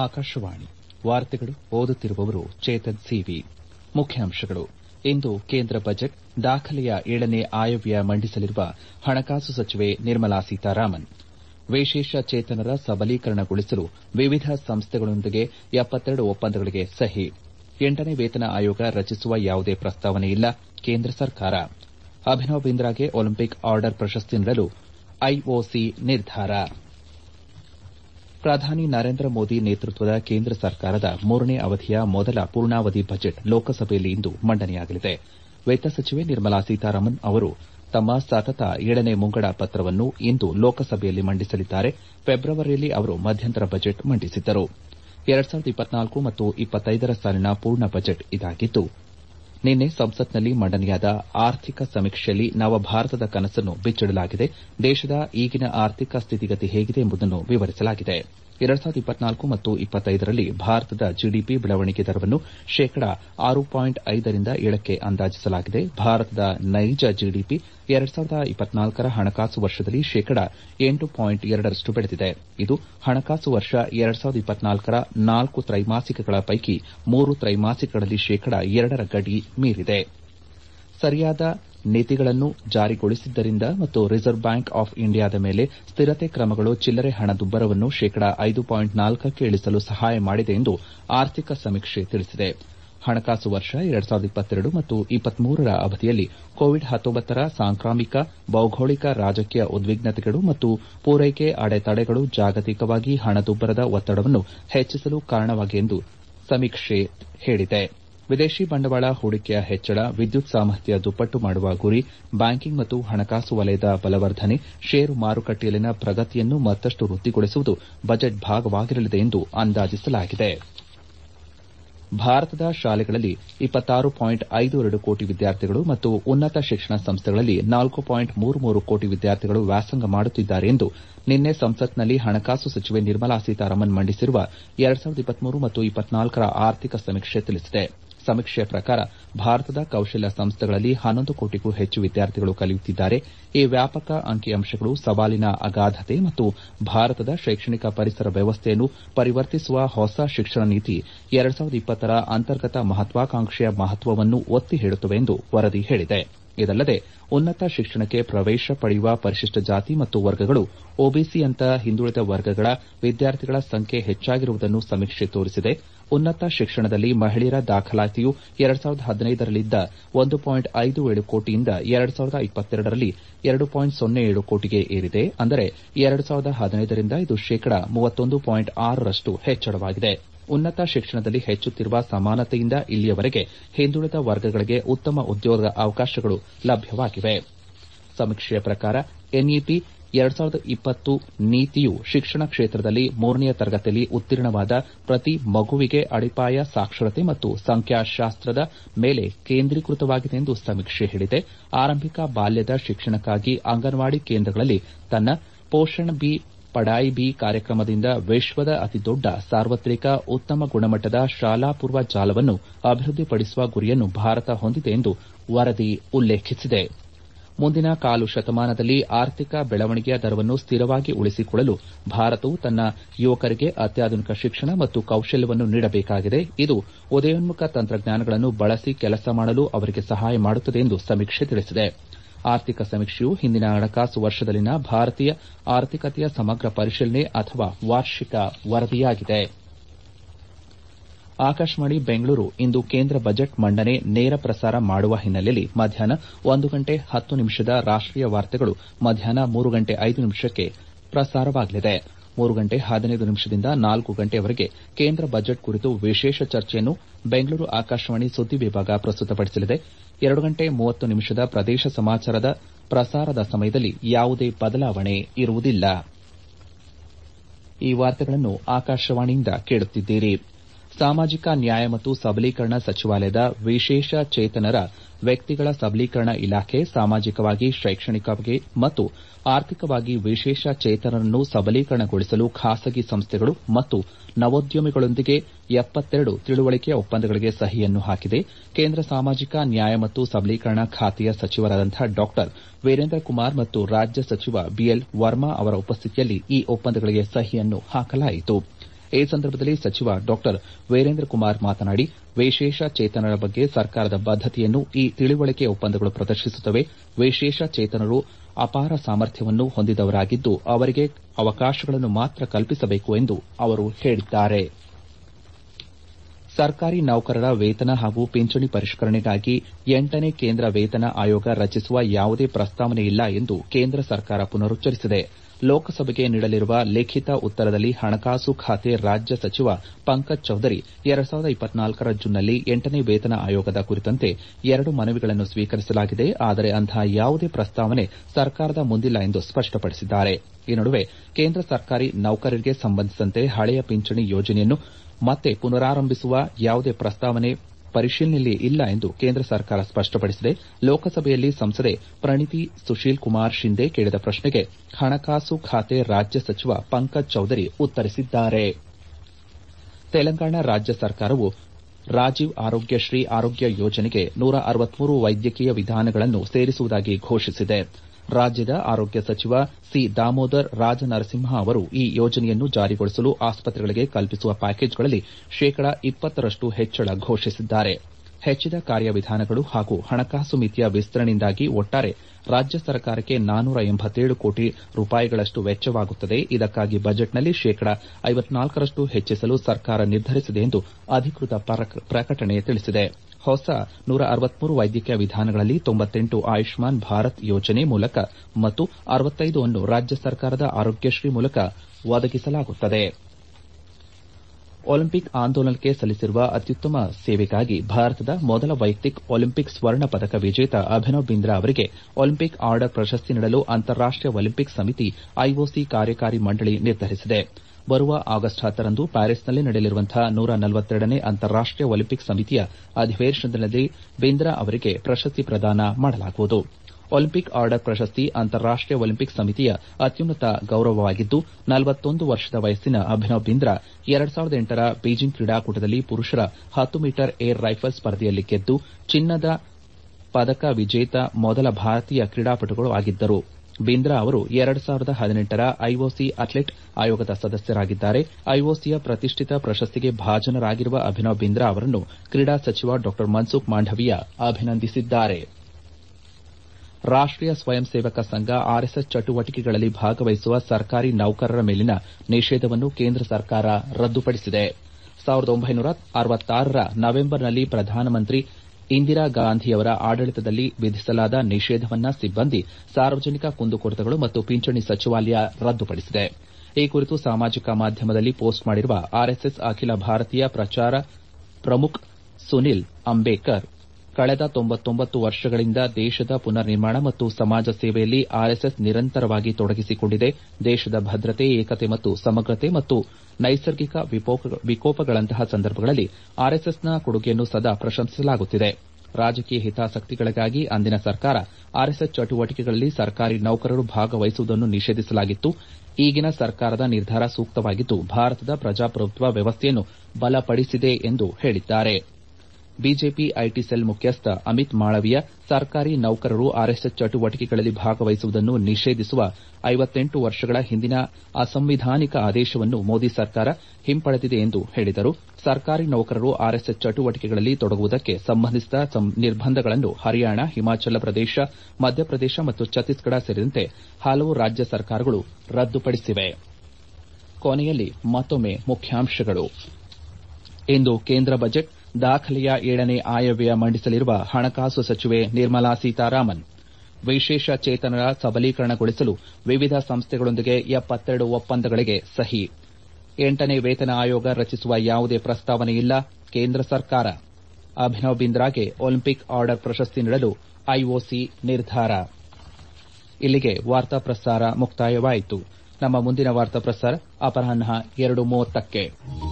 ಆಕಾಶವಾಣಿ ವಾರ್ತೆಗಳು ಓದುತ್ತಿರುವವರು ಚೇತನ್ ಸಿವಿ ಮುಖ್ಯಾಂಶಗಳು ಇಂದು ಕೇಂದ್ರ ಬಜೆಟ್ ದಾಖಲೆಯ ಏಳನೇ ಆಯವ್ಯಯ ಮಂಡಿಸಲಿರುವ ಹಣಕಾಸು ಸಚಿವೆ ನಿರ್ಮಲಾ ಸೀತಾರಾಮನ್ ವಿಶೇಷ ಚೇತನರ ಸಬಲೀಕರಣಗೊಳಿಸಲು ವಿವಿಧ ಸಂಸ್ಥೆಗಳೊಂದಿಗೆ ಒಪ್ಪಂದಗಳಿಗೆ ಸಹಿ ಎಂಟನೇ ವೇತನ ಆಯೋಗ ರಚಿಸುವ ಯಾವುದೇ ಪ್ರಸ್ತಾವನೆ ಇಲ್ಲ ಕೇಂದ್ರ ಸರ್ಕಾರ ಅಭಿನವ್ ಬಿಂದ್ರಾಗೆ ಒಲಿಂಪಿಕ್ ಆರ್ಡರ್ ಪ್ರಶಸ್ತಿ ನೀಡಲು ಐಒಸಿ ನಿರ್ಧಾರ ಪ್ರಧಾನಿ ನರೇಂದ್ರ ಮೋದಿ ನೇತೃತ್ವದ ಕೇಂದ್ರ ಸರ್ಕಾರದ ಮೂರನೇ ಅವಧಿಯ ಮೊದಲ ಪೂರ್ಣಾವಧಿ ಬಜೆಟ್ ಲೋಕಸಭೆಯಲ್ಲಿ ಇಂದು ಮಂಡನೆಯಾಗಲಿದೆ ವಿತ್ತ ಸಚಿವೆ ನಿರ್ಮಲಾ ಸೀತಾರಾಮನ್ ಅವರು ತಮ್ಮ ಸತತ ಏಳನೇ ಮುಂಗಡ ಪತ್ರವನ್ನು ಇಂದು ಲೋಕಸಭೆಯಲ್ಲಿ ಮಂಡಿಸಲಿದ್ದಾರೆ ಫೆಬ್ರವರಿಯಲ್ಲಿ ಅವರು ಮಧ್ಯಂತರ ಬಜೆಟ್ ಮಂಡಿಸಿದ್ದರು ಮತ್ತು ರ ಸಾಲಿನ ಪೂರ್ಣ ಬಜೆಟ್ ಇದಾಗಿದ್ದು ನಿನ್ನೆ ಸಂಸತ್ನಲ್ಲಿ ಮಂಡನೆಯಾದ ಆರ್ಥಿಕ ಸಮೀಕ್ಷೆಯಲ್ಲಿ ನವಭಾರತದ ಕನಸನ್ನು ಬಿಚ್ಚಿಡಲಾಗಿದೆ ದೇಶದ ಈಗಿನ ಆರ್ಥಿಕ ಸ್ಥಿತಿಗತಿ ಹೇಗಿದೆ ಎಂಬುದನ್ನು ವಿವರಿಸಲಾಗಿದೆ ಮತ್ತು ರಲ್ಲಿ ಭಾರತದ ಜಿಡಿಪಿ ಬೆಳವಣಿಗೆ ದರವನ್ನು ಶೇಕಡ ಆರು ಪಾಯಿಂಟ್ ಐದರಿಂದ ಏಳಕ್ಕೆ ಅಂದಾಜಿಸಲಾಗಿದೆ ಭಾರತದ ನೈಜ ಜಿಡಿಪಿ ರ ಹಣಕಾಸು ವರ್ಷದಲ್ಲಿ ಶೇಕಡ ಎಂಟು ಪಾಯಿಂಟ್ ಎರಡರಷ್ಟು ಬೆಳೆದಿದೆ ಇದು ಹಣಕಾಸು ವರ್ಷ ರ ನಾಲ್ಕು ತ್ರೈಮಾಸಿಕಗಳ ಪೈಕಿ ಮೂರು ತ್ರೈಮಾಸಿಕಗಳಲ್ಲಿ ಶೇಕಡ ಎರಡರ ಗಡಿ ಮೀರಿದೆ ಸರಿಯಾದ ನೀತಿಗಳನ್ನು ಜಾರಿಗೊಳಿಸಿದ್ದರಿಂದ ಮತ್ತು ರಿಸರ್ವ್ ಬ್ಯಾಂಕ್ ಆಫ್ ಇಂಡಿಯಾದ ಮೇಲೆ ಸ್ಥಿರತೆ ಕ್ರಮಗಳು ಚಿಲ್ಲರೆ ಹಣದುಬ್ಬರವನ್ನು ಶೇಕಡ ಐದು ಪಾಯಿಂಟ್ ನಾಲ್ಕಕ್ಕೆ ಇಳಿಸಲು ಸಹಾಯ ಮಾಡಿದೆ ಎಂದು ಆರ್ಥಿಕ ಸಮೀಕ್ಷೆ ತಿಳಿಸಿದೆ ಹಣಕಾಸು ವರ್ಷ ಮತ್ತು ರ ಅವಧಿಯಲ್ಲಿ ಕೋವಿಡ್ ರ ಸಾಂಕ್ರಾಮಿಕ ಭೌಗೋಳಿಕ ರಾಜಕೀಯ ಉದ್ವಿಗ್ನತೆಗಳು ಮತ್ತು ಪೂರೈಕೆ ಅಡೆತಡೆಗಳು ಜಾಗತಿಕವಾಗಿ ಹಣದುಬ್ಬರದ ಒತ್ತಡವನ್ನು ಹೆಚ್ಚಿಸಲು ಕಾರಣವಾಗಿವೆ ಎಂದು ಸಮೀಕ್ಷೆ ಹೇಳಿದೆ ವಿದೇಶಿ ಬಂಡವಾಳ ಹೂಡಿಕೆಯ ಹೆಚ್ಚಳ ವಿದ್ಯುತ್ ಸಾಮರ್ಥ್ಯ ದುಪ್ಪಟ್ಟು ಮಾಡುವ ಗುರಿ ಬ್ಯಾಂಕಿಂಗ್ ಮತ್ತು ಹಣಕಾಸು ವಲಯದ ಬಲವರ್ಧನೆ ಷೇರು ಮಾರುಕಟ್ಟೆಯಲ್ಲಿನ ಪ್ರಗತಿಯನ್ನು ಮತ್ತಷ್ಟು ವೃದ್ದಿಗೊಳಿಸುವುದು ಬಜೆಟ್ ಭಾಗವಾಗಿರಲಿದೆ ಎಂದು ಅಂದಾಜಿಸಲಾಗಿದೆ ಭಾರತದ ಶಾಲೆಗಳಲ್ಲಿ ಕೋಟಿ ವಿದ್ಯಾರ್ಥಿಗಳು ಮತ್ತು ಉನ್ನತ ಶಿಕ್ಷಣ ಸಂಸ್ಥೆಗಳಲ್ಲಿ ನಾಲ್ಕು ಪಾಯಿಂಟ್ ಮೂರು ಕೋಟಿ ವಿದ್ಯಾರ್ಥಿಗಳು ವ್ಯಾಸಂಗ ಮಾಡುತ್ತಿದ್ದಾರೆ ಎಂದು ನಿನ್ನೆ ಸಂಸತ್ನಲ್ಲಿ ಹಣಕಾಸು ಸಚಿವೆ ನಿರ್ಮಲಾ ಸೀತಾರಾಮನ್ ಮಂಡಿಸಿರುವ ಮತ್ತು ರ ಆರ್ಥಿಕ ಸಮೀಕ್ಷೆ ತಿಳಿಸಿದೆ ಸಮೀಕ್ಷೆಯ ಪ್ರಕಾರ ಭಾರತದ ಕೌಶಲ್ಯ ಸಂಸ್ಥೆಗಳಲ್ಲಿ ಹನ್ನೊಂದು ಕೋಟಿಗೂ ಹೆಚ್ಚು ವಿದ್ಯಾರ್ಥಿಗಳು ಕಲಿಯುತ್ತಿದ್ದಾರೆ ಈ ವ್ಯಾಪಕ ಅಂಕಿಅಂಶಗಳು ಸವಾಲಿನ ಅಗಾಧತೆ ಮತ್ತು ಭಾರತದ ಶೈಕ್ಷಣಿಕ ಪರಿಸರ ವ್ಯವಸ್ಥೆಯನ್ನು ಪರಿವರ್ತಿಸುವ ಹೊಸ ಶಿಕ್ಷಣ ನೀತಿ ರ ಅಂತರ್ಗತ ಮಹತ್ವಾಕಾಂಕ್ಷೆಯ ಮಹತ್ವವನ್ನು ಒತ್ತಿ ಹೇಳುತ್ತವೆ ಎಂದು ವರದಿ ಹೇಳಿದೆ ಇದಲ್ಲದೆ ಉನ್ನತ ಶಿಕ್ಷಣಕ್ಕೆ ಪ್ರವೇಶ ಪಡೆಯುವ ಪರಿಶಿಷ್ಟ ಜಾತಿ ಮತ್ತು ವರ್ಗಗಳು ಒಬಿಸಿಯಂಥ ಹಿಂದುಳಿದ ವರ್ಗಗಳ ವಿದ್ಯಾರ್ಥಿಗಳ ಸಂಖ್ಯೆ ಹೆಚ್ಚಾಗಿರುವುದನ್ನು ಸಮೀಕ್ಷೆ ತೋರಿಸಿದೆ ಉನ್ನತ ಶಿಕ್ಷಣದಲ್ಲಿ ಮಹಿಳೆಯರ ದಾಖಲಾತಿಯು ರಲ್ಲಿದ್ದ ಒಂದು ಪಾಯಿಂಟ್ ಐದು ಏಳು ಕೋಟಿಯಿಂದ ರಲ್ಲಿ ಎರಡು ಪಾಯಿಂಟ್ ಸೊನ್ನೆ ಏಳು ಕೋಟಿಗೆ ಏರಿದೆ ಅಂದರೆ ರಿಂದ ಇದು ಶೇಕಡ ಮೂವತ್ತೊಂದು ಪಾಯಿಂಟ್ ಆರರಷ್ಟು ಹೆಚ್ಚಳವಾಗಿದೆ ಉನ್ನತ ಶಿಕ್ಷಣದಲ್ಲಿ ಹೆಚ್ಚುತ್ತಿರುವ ಸಮಾನತೆಯಿಂದ ಇಲ್ಲಿಯವರೆಗೆ ಹಿಂದುಳಿದ ವರ್ಗಗಳಿಗೆ ಉತ್ತಮ ಉದ್ಯೋಗ ಅವಕಾಶಗಳು ಲಭ್ಯವಾಗಿವೆ ಸಮೀಕ್ಷೆಯ ಪ್ರಕಾರ ಎನ್ಇಪಿ ನೀತಿಯು ಶಿಕ್ಷಣ ಕ್ಷೇತ್ರದಲ್ಲಿ ಮೂರನೆಯ ತರಗತಿಯಲ್ಲಿ ಉತ್ತೀರ್ಣವಾದ ಪ್ರತಿ ಮಗುವಿಗೆ ಅಡಿಪಾಯ ಸಾಕ್ಷರತೆ ಮತ್ತು ಸಂಖ್ಯಾಶಾಸ್ತ್ರದ ಮೇಲೆ ಕೇಂದ್ರೀಕೃತವಾಗಿದೆ ಎಂದು ಸಮೀಕ್ಷೆ ಹೇಳಿದೆ ಆರಂಭಿಕ ಬಾಲ್ಯದ ಶಿಕ್ಷಣಕ್ಕಾಗಿ ಅಂಗನವಾಡಿ ಕೇಂದ್ರಗಳಲ್ಲಿ ತನ್ನ ಪೋಷಣ್ ಬಿ ಪಢಾಯಿ ಬಿ ಕಾರ್ಯಕ್ರಮದಿಂದ ವಿಶ್ವದ ಅತಿದೊಡ್ಡ ಸಾರ್ವತ್ರಿಕ ಉತ್ತಮ ಗುಣಮಟ್ಟದ ಶಾಲಾ ಪೂರ್ವ ಜಾಲವನ್ನು ಅಭಿವೃದ್ದಿಪಡಿಸುವ ಗುರಿಯನ್ನು ಭಾರತ ಹೊಂದಿದೆ ಎಂದು ವರದಿ ಉಲ್ಲೇಖಿಸಿದೆ ಮುಂದಿನ ಕಾಲು ಶತಮಾನದಲ್ಲಿ ಆರ್ಥಿಕ ಬೆಳವಣಿಗೆಯ ದರವನ್ನು ಸ್ಥಿರವಾಗಿ ಉಳಿಸಿಕೊಳ್ಳಲು ಭಾರತವು ತನ್ನ ಯುವಕರಿಗೆ ಅತ್ಯಾಧುನಿಕ ಶಿಕ್ಷಣ ಮತ್ತು ಕೌಶಲ್ಯವನ್ನು ನೀಡಬೇಕಾಗಿದೆ ಇದು ಉದಯೋನ್ಮುಖ ತಂತ್ರಜ್ಞಾನಗಳನ್ನು ಬಳಸಿ ಕೆಲಸ ಮಾಡಲು ಅವರಿಗೆ ಸಹಾಯ ಮಾಡುತ್ತದೆ ಎಂದು ಸಮೀಕ್ಷೆ ತಿಳಿಸಿದೆ ಆರ್ಥಿಕ ಸಮೀಕ್ಷೆಯು ಹಿಂದಿನ ಹಣಕಾಸು ವರ್ಷದಲ್ಲಿನ ಭಾರತೀಯ ಆರ್ಥಿಕತೆಯ ಸಮಗ್ರ ಪರಿಶೀಲನೆ ಅಥವಾ ವಾರ್ಷಿಕ ವರದಿಯಾಗಿದೆ ಆಕಾಶವಾಣಿ ಬೆಂಗಳೂರು ಇಂದು ಕೇಂದ್ರ ಬಜೆಟ್ ಮಂಡನೆ ನೇರ ಪ್ರಸಾರ ಮಾಡುವ ಹಿನ್ನೆಲೆಯಲ್ಲಿ ಮಧ್ಯಾಹ್ನ ಒಂದು ಗಂಟೆ ಹತ್ತು ನಿಮಿಷದ ರಾಷ್ಟೀಯ ವಾರ್ತೆಗಳು ಮಧ್ಯಾಹ್ನ ಮೂರು ಗಂಟೆ ಐದು ನಿಮಿಷಕ್ಕೆ ಪ್ರಸಾರವಾಗಲಿದೆ ಮೂರು ಗಂಟೆ ಹದಿನೈದು ನಿಮಿಷದಿಂದ ನಾಲ್ಕು ಗಂಟೆಯವರೆಗೆ ಕೇಂದ್ರ ಬಜೆಟ್ ಕುರಿತು ವಿಶೇಷ ಚರ್ಚೆಯನ್ನು ಬೆಂಗಳೂರು ಆಕಾಶವಾಣಿ ಸುದ್ದಿ ವಿಭಾಗ ಪ್ರಸ್ತುತಪಡಿಸಲಿದೆ ಎರಡು ಗಂಟೆ ಮೂವತ್ತು ನಿಮಿಷದ ಪ್ರದೇಶ ಸಮಾಚಾರದ ಪ್ರಸಾರದ ಸಮಯದಲ್ಲಿ ಯಾವುದೇ ಬದಲಾವಣೆ ಇರುವುದಿಲ್ಲ ಈ ವಾರ್ತೆಗಳನ್ನು ಆಕಾಶವಾಣಿಯಿಂದ ಕೇಳುತ್ತಿದ್ದೀರಿ ಸಾಮಾಜಿಕ ನ್ಯಾಯ ಮತ್ತು ಸಬಲೀಕರಣ ಸಚಿವಾಲಯದ ವಿಶೇಷ ಚೇತನರ ವ್ಯಕ್ತಿಗಳ ಸಬಲೀಕರಣ ಇಲಾಖೆ ಸಾಮಾಜಿಕವಾಗಿ ಶೈಕ್ಷಣಿಕವಾಗಿ ಮತ್ತು ಆರ್ಥಿಕವಾಗಿ ವಿಶೇಷ ಚೇತನರನ್ನು ಸಬಲೀಕರಣಗೊಳಿಸಲು ಖಾಸಗಿ ಸಂಸ್ಥೆಗಳು ಮತ್ತು ನವೋದ್ಯಮಿಗಳೊಂದಿಗೆ ಎಪ್ಪತ್ತೆರಡು ತಿಳುವಳಿಕೆಯ ಒಪ್ಪಂದಗಳಿಗೆ ಸಹಿಯನ್ನು ಹಾಕಿದೆ ಕೇಂದ್ರ ಸಾಮಾಜಿಕ ನ್ಯಾಯ ಮತ್ತು ಸಬಲೀಕರಣ ಖಾತೆಯ ಸಚಿವರಾದಂತಹ ಡಾ ವೀರೇಂದ್ರ ಕುಮಾರ್ ಮತ್ತು ರಾಜ್ಯ ಸಚಿವ ಬಿಎಲ್ ವರ್ಮಾ ಅವರ ಉಪಸ್ಥಿತಿಯಲ್ಲಿ ಈ ಒಪ್ಪಂದಗಳಿಗೆ ಸಹಿಯನ್ನು ಹಾಕಲಾಯಿತು ಈ ಸಂದರ್ಭದಲ್ಲಿ ಸಚಿವ ಡಾ ವೀರೇಂದ್ರ ಕುಮಾರ್ ಮಾತನಾಡಿ ವಿಶೇಷ ಚೇತನರ ಬಗ್ಗೆ ಸರ್ಕಾರದ ಬದ್ದತೆಯನ್ನು ಈ ತಿಳಿವಳಿಕೆ ಒಪ್ಪಂದಗಳು ಪ್ರದರ್ಶಿಸುತ್ತವೆ ವಿಶೇಷ ಚೇತನರು ಅಪಾರ ಸಾಮರ್ಥ್ಯವನ್ನು ಹೊಂದಿದವರಾಗಿದ್ದು ಅವರಿಗೆ ಅವಕಾಶಗಳನ್ನು ಮಾತ್ರ ಕಲ್ಪಿಸಬೇಕು ಎಂದು ಅವರು ಹೇಳಿದ್ದಾರೆ ಸರ್ಕಾರಿ ನೌಕರರ ವೇತನ ಹಾಗೂ ಪಿಂಚಣಿ ಪರಿಷ್ಕರಣೆಗಾಗಿ ಎಂಟನೇ ಕೇಂದ್ರ ವೇತನ ಆಯೋಗ ರಚಿಸುವ ಯಾವುದೇ ಪ್ರಸ್ತಾವನೆ ಇಲ್ಲ ಎಂದು ಕೇಂದ್ರ ಸರ್ಕಾರ ಪುನರುಚ್ಚರಿಸಿದೆ ಲೋಕಸಭೆಗೆ ನೀಡಲಿರುವ ಲಿಖಿತ ಉತ್ತರದಲ್ಲಿ ಹಣಕಾಸು ಖಾತೆ ರಾಜ್ಯ ಸಚಿವ ಪಂಕಜ್ ಚೌಧರಿ ರ ಜೂನ್ನಲ್ಲಿ ಎಂಟನೇ ವೇತನ ಆಯೋಗದ ಕುರಿತಂತೆ ಎರಡು ಮನವಿಗಳನ್ನು ಸ್ವೀಕರಿಸಲಾಗಿದೆ ಆದರೆ ಅಂತಹ ಯಾವುದೇ ಪ್ರಸ್ತಾವನೆ ಸರ್ಕಾರದ ಮುಂದಿಲ್ಲ ಎಂದು ಸ್ಪಷ್ಟಪಡಿಸಿದ್ದಾರೆ ಈ ನಡುವೆ ಕೇಂದ್ರ ಸರ್ಕಾರಿ ನೌಕರರಿಗೆ ಸಂಬಂಧಿಸಿದಂತೆ ಹಳೆಯ ಪಿಂಚಣಿ ಯೋಜನೆಯನ್ನು ಮತ್ತೆ ಪುನರಾರಂಭಿಸುವ ಯಾವುದೇ ಪ್ರಸ್ತಾವನೆ ಪರಿಶೀಲನೆಯಲ್ಲಿ ಇಲ್ಲ ಎಂದು ಕೇಂದ್ರ ಸರ್ಕಾರ ಸ್ಪಷ್ಟಪಡಿಸಿದೆ ಲೋಕಸಭೆಯಲ್ಲಿ ಸಂಸದೆ ಪ್ರಣೀತಿ ಸುಶೀಲ್ ಕುಮಾರ್ ಶಿಂದೆ ಕೇಳಿದ ಪ್ರಶ್ನೆಗೆ ಹಣಕಾಸು ಖಾತೆ ರಾಜ್ಯ ಸಚಿವ ಪಂಕಜ್ ಚೌಧರಿ ಉತ್ತರಿಸಿದ್ದಾರೆ ತೆಲಂಗಾಣ ರಾಜ್ಯ ಸರ್ಕಾರವು ರಾಜೀವ್ ಆರೋಗ್ಯಶ್ರೀ ಆರೋಗ್ಯ ಯೋಜನೆಗೆ ನೂರ ಅರವತ್ಮೂರು ವೈದ್ಯಕೀಯ ವಿಧಾನಗಳನ್ನು ಸೇರಿಸುವುದಾಗಿ ಘೋಷಿಸಿದೆ ರಾಜ್ಯದ ಆರೋಗ್ಯ ಸಚಿವ ಸಿ ದಾಮೋದರ್ ರಾಜನರಸಿಂಹ ಅವರು ಈ ಯೋಜನೆಯನ್ನು ಜಾರಿಗೊಳಿಸಲು ಆಸ್ಪತ್ರೆಗಳಿಗೆ ಕಲ್ಪಿಸುವ ಪ್ಯಾಕೇಜ್ಗಳಲ್ಲಿ ಶೇಕಡಾ ಇಪ್ಪತ್ತರಷ್ಟು ಹೆಚ್ಚಳ ಘೋಷಿಸಿದ್ದಾರೆ ಹೆಚ್ಚಿದ ಕಾರ್ಯವಿಧಾನಗಳು ಹಾಗೂ ಹಣಕಾಸು ಮಿತಿಯ ವಿಸ್ತರಣೆಯಿಂದಾಗಿ ಒಟ್ಟಾರೆ ರಾಜ್ಯ ಸರ್ಕಾರಕ್ಕೆ ನಾನ್ನೂರ ಎಂಬತ್ತೇಳು ಕೋಟಿ ರೂಪಾಯಿಗಳಷ್ಟು ವೆಚ್ಚವಾಗುತ್ತದೆ ಇದಕ್ಕಾಗಿ ಬಜೆಟ್ನಲ್ಲಿ ಶೇಕಡಾ ಐವತ್ನಾಲ್ಕರಷ್ಟು ಹೆಚ್ಚಿಸಲು ಸರ್ಕಾರ ನಿರ್ಧರಿಸಿದೆ ಎಂದು ಅಧಿಕೃತ ಪ್ರಕಟಣೆ ತಿಳಿಸಿದೆ ಹೊಸ ನೂರ ಅರವತ್ಮೂರು ವೈದ್ಯಕೀಯ ವಿಧಾನಗಳಲ್ಲಿ ತೊಂಬತ್ತೆಂಟು ಆಯುಷ್ಮಾನ್ ಭಾರತ್ ಯೋಜನೆ ಮೂಲಕ ಮತ್ತು ಅರವತ್ತೈದು ಅನ್ನು ರಾಜ್ಯ ಸರ್ಕಾರದ ಆರೋಗ್ಯಶ್ರೀ ಮೂಲಕ ಒದಗಿಸಲಾಗುತ್ತದೆ ಒಲಿಂಪಿಕ್ ಆಂದೋಲನಕ್ಕೆ ಸಲ್ಲಿಸಿರುವ ಅತ್ಯುತ್ತಮ ಸೇವೆಗಾಗಿ ಭಾರತದ ಮೊದಲ ವೈಯಕ್ತಿಕ ಒಲಿಂಪಿಕ್ ಸ್ವರ್ಣ ಪದಕ ವಿಜೇತ ಅಭಿನವ್ ಬಿಂದ್ರಾ ಅವರಿಗೆ ಒಲಿಂಪಿಕ್ ಆರ್ಡರ್ ಪ್ರಶಸ್ತಿ ನೀಡಲು ಅಂತಾರಾಷ್ಟೀಯ ಒಲಿಂಪಿಕ್ ಸಮಿತಿ ಐಒಸಿ ಕಾರ್ಯಕಾರಿ ಮಂಡಳಿ ನಿರ್ಧರಿಸಿದೆ ಬರುವ ಆಗಸ್ಟ್ ಹತ್ತರಂದು ಪ್ಯಾರಿಸ್ನಲ್ಲಿ ನಡೆಯಲಿರುವಂತಹ ನೂರ ನಲವತ್ತೆರಡನೇ ಅಂತಾರಾಷ್ಟೀಯ ಒಲಿಂಪಿಕ್ ಸಮಿತಿಯ ಅಧಿವೇಶನದಲ್ಲಿ ಬಿಂದ್ರಾ ಅವರಿಗೆ ಪ್ರಶಸ್ತಿ ಪ್ರದಾನ ಮಾಡಲಾಗುವುದು ಒಲಿಂಪಿಕ್ ಆರ್ಡರ್ ಪ್ರಶಸ್ತಿ ಅಂತಾರಾಷ್ಟೀಯ ಒಲಿಂಪಿಕ್ ಸಮಿತಿಯ ಅತ್ಯುನ್ನತ ಗೌರವವಾಗಿದ್ದು ನಲವತ್ತೊಂದು ವರ್ಷದ ವಯಸ್ಸಿನ ಅಭಿನವ್ ಬಿಂದ್ರಾ ಎರಡು ಸಾವಿರದ ಎಂಟರ ಬೀಜಿಂಗ್ ಕ್ರೀಡಾಕೂಟದಲ್ಲಿ ಪುರುಷರ ಹತ್ತು ಮೀಟರ್ ಏರ್ ರೈಫಲ್ ಸ್ಪರ್ಧೆಯಲ್ಲಿ ಗೆದ್ದು ಚಿನ್ನದ ಪದಕ ವಿಜೇತ ಮೊದಲ ಭಾರತೀಯ ಕ್ರೀಡಾಪಟುಗಳು ಆಗಿದ್ದರು ಬಿಂದ್ರಾ ಅವರು ಎರಡು ಸಾವಿರದ ಹದಿನೆಂಟರ ಐಒಸಿ ಅಥ್ಲೆಟ್ ಆಯೋಗದ ಸದಸ್ಯರಾಗಿದ್ದಾರೆ ಐಒಸಿಯ ಪ್ರತಿಷ್ಠಿತ ಪ್ರಶಸ್ತಿಗೆ ಭಾಜನರಾಗಿರುವ ಅಭಿನವ್ ಬಿಂದ್ರಾ ಅವರನ್ನು ಕ್ರೀಡಾ ಸಚಿವ ಡಾ ಮನ್ಸುಖ್ ಮಾಂಡವೀಯ ಅಭಿನಂದಿಸಿದ್ದಾರೆ ರಾಷ್ಟೀಯ ಸ್ವಯಂ ಸೇವಕ ಸಂಘ ಆರ್ಎಸ್ಎಸ್ ಚಟುವಟಿಕೆಗಳಲ್ಲಿ ಭಾಗವಹಿಸುವ ಸರ್ಕಾರಿ ನೌಕರರ ಮೇಲಿನ ನಿಷೇಧವನ್ನು ಕೇಂದ್ರ ಸರ್ಕಾರ ರದ್ದುಪಡಿಸಿದೆ ರ ನವೆಂಬರ್ನಲ್ಲಿ ಪ್ರಧಾನಮಂತ್ರಿ ಇಂದಿರಾ ಗಾಂಧಿಯವರ ಆಡಳಿತದಲ್ಲಿ ವಿಧಿಸಲಾದ ನಿಷೇಧವನ್ನ ಸಿಬ್ಬಂದಿ ಸಾರ್ವಜನಿಕ ಕುಂದುಕೊರತೆಗಳು ಮತ್ತು ಪಿಂಚಣಿ ಸಚಿವಾಲಯ ರದ್ದುಪಡಿಸಿದೆ ಈ ಕುರಿತು ಸಾಮಾಜಿಕ ಮಾಧ್ಯಮದಲ್ಲಿ ಪೋಸ್ಟ್ ಮಾಡಿರುವ ಆರ್ಎಸ್ಎಸ್ ಅಖಿಲ ಭಾರತೀಯ ಪ್ರಚಾರ ಪ್ರಮುಖ್ ಸುನಿಲ್ ಅಂಬೇಕರ್ ಕಳೆದ ತೊಂಬತ್ತೊಂಬತ್ತು ವರ್ಷಗಳಿಂದ ದೇಶದ ಪುನರ್ ನಿರ್ಮಾಣ ಮತ್ತು ಸಮಾಜ ಸೇವೆಯಲ್ಲಿ ಆರ್ಎಸ್ಎಸ್ ನಿರಂತರವಾಗಿ ತೊಡಗಿಸಿಕೊಂಡಿದೆ ದೇಶದ ಭದ್ರತೆ ಏಕತೆ ಮತ್ತು ಸಮಗ್ರತೆ ಮತ್ತು ನೈಸರ್ಗಿಕ ವಿಕೋಪಗಳಂತಹ ಸಂದರ್ಭಗಳಲ್ಲಿ ಆರ್ಎಸ್ಎಸ್ನ ಕೊಡುಗೆಯನ್ನು ಸದಾ ಪ್ರಶಂಸಿಸಲಾಗುತ್ತಿದೆ ರಾಜಕೀಯ ಹಿತಾಸಕ್ತಿಗಳಿಗಾಗಿ ಅಂದಿನ ಸರ್ಕಾರ ಆರ್ಎಸ್ಎಸ್ ಚಟುವಟಿಕೆಗಳಲ್ಲಿ ಸರ್ಕಾರಿ ನೌಕರರು ಭಾಗವಹಿಸುವುದನ್ನು ನಿಷೇಧಿಸಲಾಗಿತ್ತು ಈಗಿನ ಸರ್ಕಾರದ ನಿರ್ಧಾರ ಸೂಕ್ತವಾಗಿದ್ದು ಭಾರತದ ಪ್ರಜಾಪ್ರಭುತ್ವ ವ್ಯವಸ್ಥೆಯನ್ನು ಬಲಪಡಿಸಿದೆ ಎಂದು ಹೇಳಿದ್ದಾರೆ ಬಿಜೆಪಿ ಐಟಿ ಸೆಲ್ ಮುಖ್ಯಸ್ಥ ಅಮಿತ್ ಮಾಳವೀಯ ಸರ್ಕಾರಿ ನೌಕರರು ಆರ್ಎಸ್ಎಸ್ ಚಟುವಟಿಕೆಗಳಲ್ಲಿ ಭಾಗವಹಿಸುವುದನ್ನು ನಿಷೇಧಿಸುವ ಐವತ್ತೆಂಟು ವರ್ಷಗಳ ಹಿಂದಿನ ಅಸಂವಿಧಾನಿಕ ಆದೇಶವನ್ನು ಮೋದಿ ಸರ್ಕಾರ ಹಿಂಪಡೆದಿದೆ ಎಂದು ಹೇಳಿದರು ಸರ್ಕಾರಿ ನೌಕರರು ಆರ್ಎಸ್ಎಸ್ ಚಟುವಟಿಕೆಗಳಲ್ಲಿ ತೊಡಗುವುದಕ್ಕೆ ಸಂಬಂಧಿಸಿದ ನಿರ್ಬಂಧಗಳನ್ನು ಹರಿಯಾಣ ಹಿಮಾಚಲ ಪ್ರದೇಶ ಮಧ್ಯಪ್ರದೇಶ ಮತ್ತು ಛತ್ತೀಸ್ಗಢ ಸೇರಿದಂತೆ ಹಲವು ರಾಜ್ಯ ಸರ್ಕಾರಗಳು ರದ್ದುಪಡಿಸಿವೆ ಕೊನೆಯಲ್ಲಿ ಮತ್ತೊಮ್ಮೆ ಮುಖ್ಯಾಂಶಗಳು ಇಂದು ಕೇಂದ್ರ ಬಜೆಟ್ ದಾಖಲೆಯ ಏಳನೇ ಆಯವ್ಯಯ ಮಂಡಿಸಲಿರುವ ಹಣಕಾಸು ಸಚಿವೆ ನಿರ್ಮಲಾ ಸೀತಾರಾಮನ್ ವಿಶೇಷ ಚೇತನರ ಸಬಲೀಕರಣಗೊಳಿಸಲು ವಿವಿಧ ಸಂಸ್ಥೆಗಳೊಂದಿಗೆ ಎಪ್ಪತ್ತೆರಡು ಒಪ್ಪಂದಗಳಿಗೆ ಸಹಿ ಎಂಟನೇ ವೇತನ ಆಯೋಗ ರಚಿಸುವ ಯಾವುದೇ ಪ್ರಸ್ತಾವನೆ ಇಲ್ಲ ಕೇಂದ್ರ ಸರ್ಕಾರ ಅಭಿನವ್ ಬಿಂದ್ರಾಗೆ ಒಲಿಂಪಿಕ್ ಆರ್ಡರ್ ಪ್ರಶಸ್ತಿ ನೀಡಲು ಐಒಸಿ ನಿರ್ಧಾರ ಇಲ್ಲಿಗೆ ವಾರ್ತಾ ಪ್ರಸಾರ ಮುಕ್ತಾಯವಾಯಿತು ನಮ್ಮ ಮುಂದಿನ ವಾರ್ತಾ ಪ್ರಸಾರ ಅಪರಾಹ್ನ ಎರಡು ಮೂವತ್ತಕ್ಕೆ